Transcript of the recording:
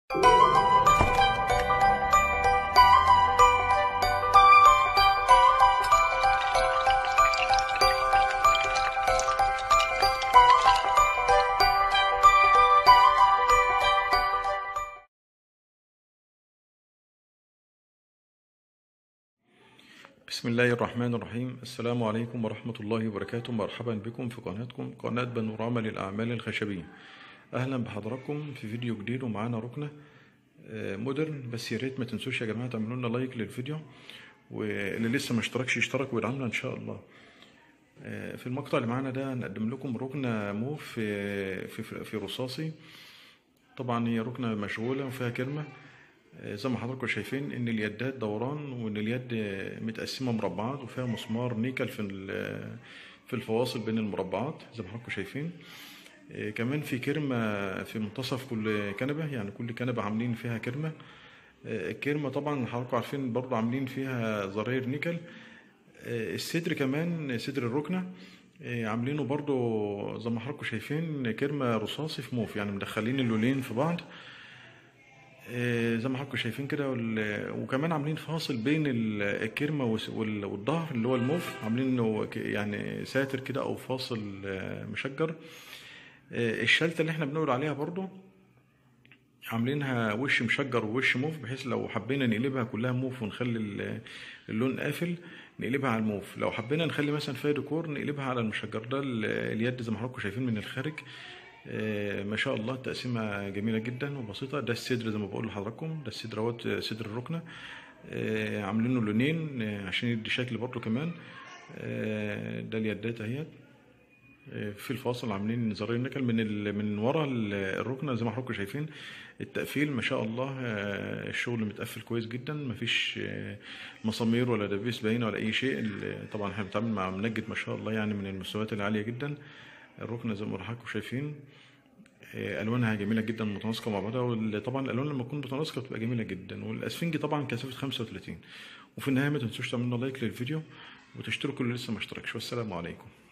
بسم الله الرحمن الرحيم السلام عليكم ورحمة الله وبركاته مرحبا بكم في قناتكم قناة بانوراما للأعمال الخشبية أهلا بحضراتكم في فيديو جديد ومعانا ركنة آه، مودرن بس يا ريت ما تنسوش يا جماعة تعملوا لنا لايك للفيديو واللي لسه ما اشتركش يشترك ويدعمنا إن شاء الله آه، في المقطع اللي معانا ده هنقدم لكم ركنة موف في في في رصاصي طبعا هي ركنة مشغولة وفيها كلمة آه، زي ما حضراتكم شايفين ان اليدات دوران وان اليد متقسمه مربعات وفيها مسمار نيكل في ال- في الفواصل بين المربعات زي ما حضراتكم شايفين آه، كمان في كرمه في منتصف كل كنبه يعني كل كنبه عاملين فيها كرمه آه، الكرمه طبعا حضراتكم عارفين برضو عاملين فيها زراير نيكل آه، الصدر كمان صدر الركنه آه، عاملينه برضو زي ما حضراتكم شايفين كرمه رصاصي في موف يعني مدخلين اللولين في بعض آه، زي ما حضراتكم شايفين كده وال- وكمان عاملين فاصل بين ال- الكرمه والس- وال- والظهر اللي هو الموف عاملينه ك- يعني ساتر كده او فاصل آه، مشجر آه، الشلته اللي احنا بنقول عليها برضو عاملينها وش مشجر ووش موف بحيث لو حبينا نقلبها كلها موف ونخلي ال- اللون قافل نقلبها على الموف لو حبينا نخلي مثلا فيها ديكور نقلبها على المشجر ده ال- اليد زي ما حضراتكم شايفين من الخارج آه، ما شاء الله التقسيمة جميلة جدا وبسيطة ده الصدر زي ما بقول لحضراتكم ده الصدر اهوت صدر الركنة آه، عاملينه لونين آه، عشان يدي شكل برضه كمان آه، ده اليدات اهيت آه، في الفاصل عاملين زراير نكل من ال... من ورا ال- الركنه زي ما حضراتكم شايفين التقفيل ما شاء الله آه، الشغل متقفل كويس جدا مفيش آه، مسامير ولا دبيس باينه ولا اي شيء ال- طبعا احنا بنتعامل مع منجد ما شاء الله يعني من المستويات العاليه جدا الركنه زي ما حضراتكم شايفين آه، الوانها جميله جدا متناسقه مع بعضها وطبعا الالوان لما تكون متناسقه بتبقى جميله جدا والاسفنج طبعا كثافه 35 وفي النهايه ما تنسوش تعملوا لايك للفيديو وتشتركوا اللي لسه ما اشتركش والسلام عليكم